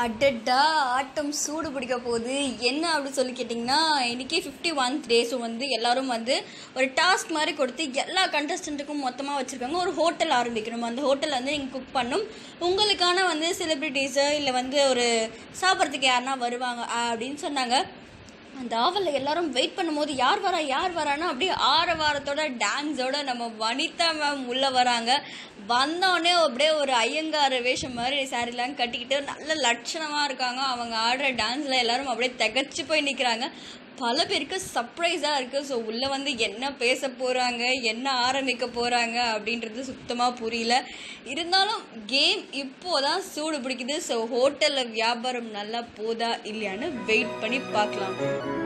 அடடா ஆட்டம் சூடு பிடிக்க போகுது என்ன அப்படி சொல்லி கேட்டிங்கன்னா இன்றைக்கி ஃபிஃப்டி ஒன் டேஸும் வந்து எல்லாரும் வந்து ஒரு டாஸ்க் மாதிரி கொடுத்து எல்லா கண்டஸ்டண்ட்டுக்கும் மொத்தமாக வச்சுருக்காங்க ஒரு ஹோட்டல் ஆரம்பிக்கணும் அந்த ஹோட்டலில் வந்து நீங்கள் குக் பண்ணும் உங்களுக்கான வந்து செலிப்ரிட்டிஸு இல்லை வந்து ஒரு சாப்பிட்றதுக்கு யாருனா வருவாங்க அப்படின்னு சொன்னாங்க அந்த ஆவலில் எல்லாரும் வெயிட் பண்ணும்போது யார் வரா யார் வரான்னா அப்படியே ஆற வாரத்தோட டான்ஸோட நம்ம வனிதா மேம் உள்ளே வராங்க வந்தோடனே அப்படியே ஒரு ஐயங்கார வேஷம் மாதிரி சாரிலாம் கட்டிக்கிட்டு நல்ல லட்சணமாக இருக்காங்க அவங்க ஆடுற டான்ஸில் எல்லாரும் அப்படியே திகச்சு போய் நிற்கிறாங்க பல பேருக்கு சர்ப்ரைஸாக இருக்குது ஸோ உள்ளே வந்து என்ன பேச போகிறாங்க என்ன ஆரம்பிக்க போகிறாங்க அப்படின்றது சுத்தமாக புரியல இருந்தாலும் கேம் இப்போ தான் சூடு பிடிக்குது ஸோ ஹோட்டலில் வியாபாரம் நல்லா போதா இல்லையான்னு வெயிட் பண்ணி பார்க்கலாம்